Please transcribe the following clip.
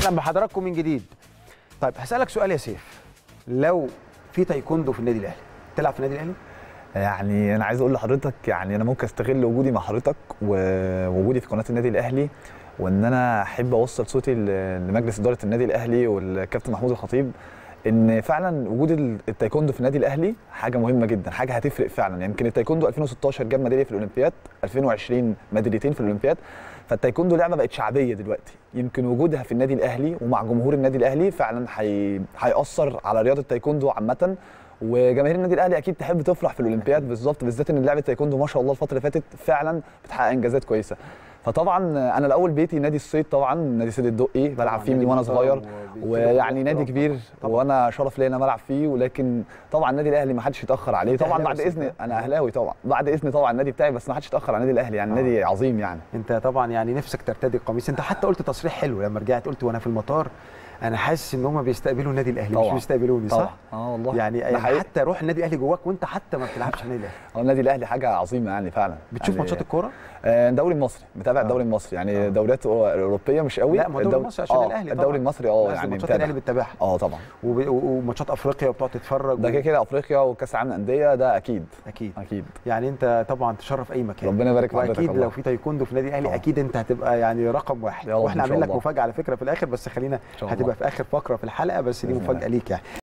اهلا بحضراتكم من جديد طيب هسالك سؤال يا سيف لو في تايكوندو في النادي الاهلي تلعب في النادي الاهلي يعني انا عايز اقول لحضرتك يعني انا ممكن استغل وجودي مع حضرتك ووجودي في قناه النادي الاهلي وان انا احب اوصل صوتي ل- لمجلس اداره النادي الاهلي والكابتن محمود الخطيب ان فعلا وجود ال- التايكوندو في النادي الاهلي حاجه مهمه جدا حاجه هتفرق فعلا يمكن التايكوندو 2016 جاب ميداليه في الاولمبياد 2020 ميداليتين في الاولمبياد فالتايكوندو لعبه بقت شعبيه دلوقتي يمكن وجودها في النادي الاهلي ومع جمهور النادي الاهلي فعلا هي... هيأثر على رياضه التايكوندو عامه وجماهير النادي الاهلي اكيد تحب تفرح في الاولمبياد بالظبط بالذات ان لعبه التايكوندو ما شاء الله الفتره اللي فاتت فعلا بتحقق انجازات كويسه فطبعا انا الاول بيتي نادي الصيد طبعا نادي صيد الدقي بلعب فيه من وانا صغير ويعني نادي كبير وانا شرف ليا ان انا بلعب فيه ولكن طبعا النادي الاهلي ما حدش يتاخر عليه أنت طبعا أهلاوي بعد بس اذن أنت؟ انا اهلاوي طبعا بعد اذن طبعا النادي بتاعي بس ما حدش يتاخر على النادي الاهلي يعني آه. نادي عظيم يعني انت طبعا يعني نفسك ترتدي القميص انت حتى قلت تصريح حلو لما رجعت قلت وانا في المطار انا حاسس ان هم بيستقبلوا النادي الاهلي مش طبعاً. بيستقبلوني طبعا صح اه والله يعني, ده يعني حقيقي. حتى روح النادي الاهلي جواك وانت حتى ما بتلعبش في النادي الاهلي هو النادي الاهلي حاجه عظيمه يعني فعلا بتشوف يعني ماتشات الكوره آه، الدوري المصري متابع آه. الدوري المصري يعني آه. دوريات اوروبيه مش قوي لا ما هو الدوري المصري عشان آه، الاهلي طبعاً. الدوري المصري اه قصدي يعني ماتشات متابع الاهلي بتتابعها اه طبعا وب- و- وماتشات افريقيا وبتقعد تتفرج ده و- كده كده افريقيا وكاس العالم للانديه ده اكيد اكيد اكيد يعني انت طبعا تشرف اي مكان ربنا يبارك في حضرتك واكيد والله. لو في تايكوندو في النادي الاهلي طبعاً. اكيد انت هتبقى يعني رقم واحد يا رب واحنا إن شاء عاملين لك الله. مفاجاه على فكره في الاخر بس خلينا شاء الله. هتبقى في اخر فقره في الحلقه بس دي بإذن مفاجاه ليك يعني